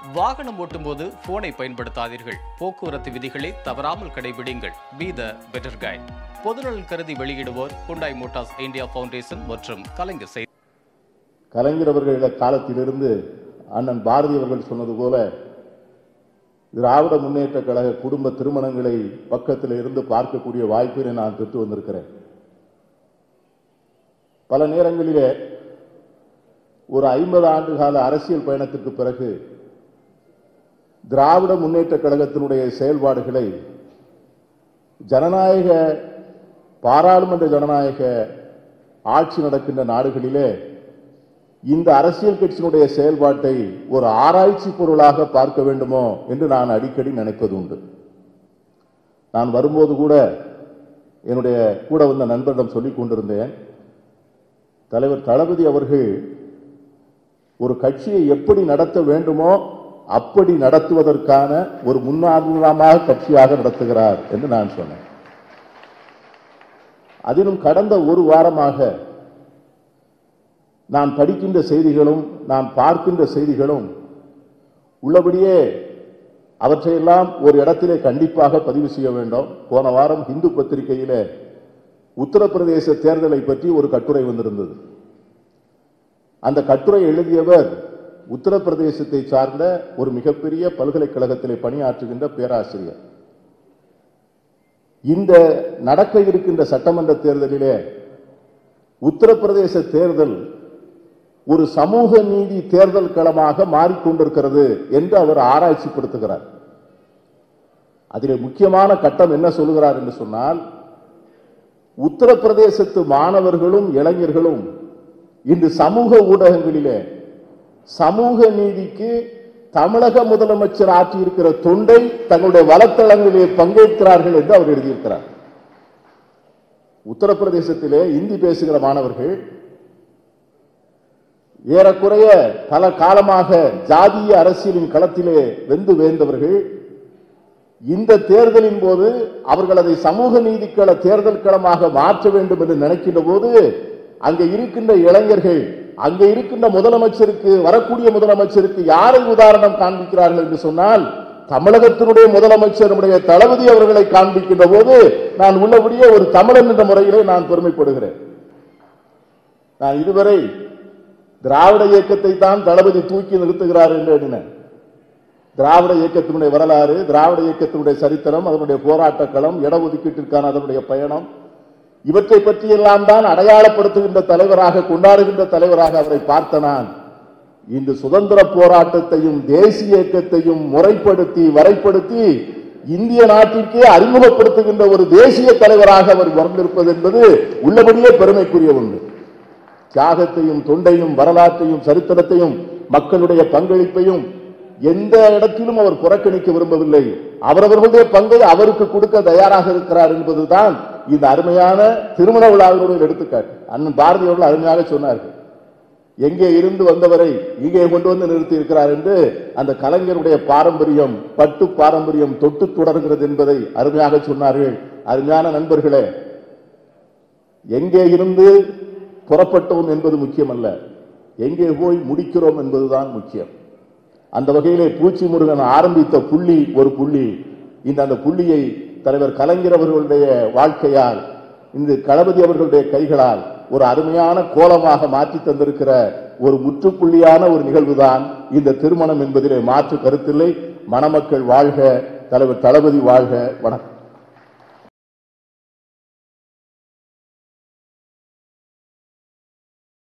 வாகனம் ஓட்டும்போது போனை பயன்படுத்தாதீர்கள் போக்குவரத்து விதிகளை தவறாமல் கடைபிடிங்கள் பி த பெட்டர் கை பொதுநலன் கருதி வெளியிடுவோர் குண்டாய் மோட்டார்ஸ் இந்தியா ஃபவுண்டேஷன் மற்றும் கலைஞர் செய்தி கலைஞர் அவர்கள் காலத்திலிருந்து அண்ணன் பாரதி அவர்கள் சொன்னது போல திராவிட முன்னேற்ற கழக குடும்ப திருமணங்களை பக்கத்தில் இருந்து பார்க்கக்கூடிய வாய்ப்பினை நான் பெற்று வந்திருக்கிறேன் பல நேரங்களிலே ஒரு ஐம்பது ஆண்டு கால அரசியல் பயணத்திற்கு பிறகு திராவிட முன்னேற்ற கழகத்தினுடைய செயல்பாடுகளை ஜனநாயக பாராளுமன்ற ஜனநாயக ஆட்சி நடக்கின்ற நாடுகளிலே இந்த அரசியல் கட்சியினுடைய செயல்பாட்டை ஒரு ஆராய்ச்சி பொருளாக பார்க்க வேண்டுமோ என்று நான் அடிக்கடி நினைப்பது உண்டு நான் வரும்போது கூட என்னுடைய கூட வந்த நண்பரிடம் சொல்லிக் கொண்டிருந்தேன் தலைவர் தளபதி அவர்கள் ஒரு கட்சியை எப்படி நடத்த வேண்டுமோ அப்படி நடத்துவதற்கான ஒரு முன்னுதாரணமாக கட்சியாக நடத்துகிறார் என்று நான் சொன்னேன் அதிலும் கடந்த ஒரு வாரமாக நான் படிக்கின்ற செய்திகளும் நான் பார்க்கின்ற செய்திகளும் உள்ளபடியே அவற்றையெல்லாம் ஒரு இடத்திலே கண்டிப்பாக பதிவு செய்ய வேண்டும் போன வாரம் இந்து பத்திரிகையிலே உத்தரப்பிரதேச தேர்தலை பற்றி ஒரு கட்டுரை வந்திருந்தது அந்த கட்டுரை எழுதியவர் உத்தரப்பிரதேசத்தை சார்ந்த ஒரு மிகப்பெரிய பல்கலைக்கழகத்திலே பணியாற்றுகின்ற பேராசிரியர் இந்த நடக்க இருக்கின்ற சட்டமன்ற தேர்தலிலே உத்தரப்பிரதேச தேர்தல் ஒரு சமூக நீதி தேர்தல் களமாக மாறிக்கொண்டிருக்கிறது என்று அவர் ஆராய்ச்சிப்படுத்துகிறார் அதிலே முக்கியமான கட்டம் என்ன சொல்லுகிறார் என்று சொன்னால் உத்தரப்பிரதேசத்து மாணவர்களும் இளைஞர்களும் இன்று சமூக ஊடகங்களிலே சமூக நீதிக்கு தமிழக முதலமைச்சர் ஆற்றியிருக்கிற தொண்டை தங்களுடைய வலத்தளங்களிலே பங்கேற்கிறார்கள் என்று அவர் எழுதியிருக்கிறார் உத்தரப்பிரதேசத்திலே இந்தி பேசுகிற மாணவர்கள் ஏறக்குறைய பல காலமாக ஜாதிய அரசியலின் களத்திலே வெந்து வேந்தவர்கள் இந்த தேர்தலின் போது அவர்கள் அதை சமூக நீதிக்கள தேர்தல் களமாக மாற்ற வேண்டும் என்று நினைக்கின்ற போது அங்கே இருக்கின்ற இளைஞர்கள் அங்கே இருக்கின்ற முதலமைச்சருக்கு வரக்கூடிய முதலமைச்சருக்கு யாரை உதாரணம் காண்பிக்கிறார்கள் என்று சொன்னால் தமிழகத்தினுடைய முதலமைச்சருடைய தளபதி அவர்களை காண்பிக்கின்ற போது நான் உள்ளபடியே ஒரு தமிழன் என்ற முறையிலே நான் பெருமைப்படுகிறேன் நான் இதுவரை திராவிட இயக்கத்தை தான் தளபதி தூக்கி நிறுத்துகிறார் என்று எண்ணினேன் திராவிட இயக்கத்தினுடைய வரலாறு திராவிட இயக்கத்தினுடைய சரித்திரம் அதனுடைய போராட்ட களம் இடஒதுக்கீட்டிற்கான அதனுடைய பயணம் இவற்றை பற்றியெல்லாம் தான் அடையாளப்படுத்துகின்ற தலைவராக கொண்டாடுகின்ற தலைவராக அவரை பார்த்த நான் இன்று சுதந்திர போராட்டத்தையும் தேசிய இயக்கத்தையும் முறைப்படுத்தி வரைப்படுத்தி இந்திய நாட்டிற்கே அறிமுகப்படுத்துகின்ற ஒரு தேசிய தலைவராக அவர் வந்திருப்பது என்பது உள்ளபடியே பெருமைக்குரிய ஒன்று தியாகத்தையும் தொண்டையும் வரலாற்றையும் சரித்திரத்தையும் மக்களுடைய பங்களிப்பையும் எந்த இடத்திலும் அவர் புறக்கணிக்க விரும்பவில்லை அவரவர்களுடைய பங்கை அவருக்கு கொடுக்க தயாராக இருக்கிறார் என்பதுதான் இந்த அருமையான திருமண விழாவினுடைய எடுத்துக்காட்டு அண்ணன் பாரதி அவர்கள் அருமையாக சொன்னார்கள் எங்கே இருந்து வந்தவரை இங்கே கொண்டு வந்து நிறுத்தி இருக்கிறார் என்று அந்த கலைஞருடைய பாரம்பரியம் பட்டு பாரம்பரியம் தொட்டு தொடர்கிறது என்பதை அருமையாக சொன்னார்கள் அருமையான நண்பர்களே எங்கே இருந்து புறப்பட்டோம் என்பது முக்கியமல்ல எங்கே போய் முடிக்கிறோம் என்பதுதான் முக்கியம் அந்த வகையிலே பூச்சி முருகன் ஆரம்பித்த புள்ளி ஒரு புள்ளி இந்த அந்த புள்ளியை தலைவர் கலைஞர் அவர்களுடைய வாழ்க்கையால் இந்த களபதி அவர்களுடைய கைகளால் ஒரு அருமையான கோலமாக மாற்றி தந்திருக்கிற ஒரு முற்றுப்புள்ளியான ஒரு நிகழ்வுதான் இந்த திருமணம் என்பதிலே மாற்று கருத்தில்லை மணமக்கள் வாழ்க தலைவர் தளபதி வாழ்க வணக்கம்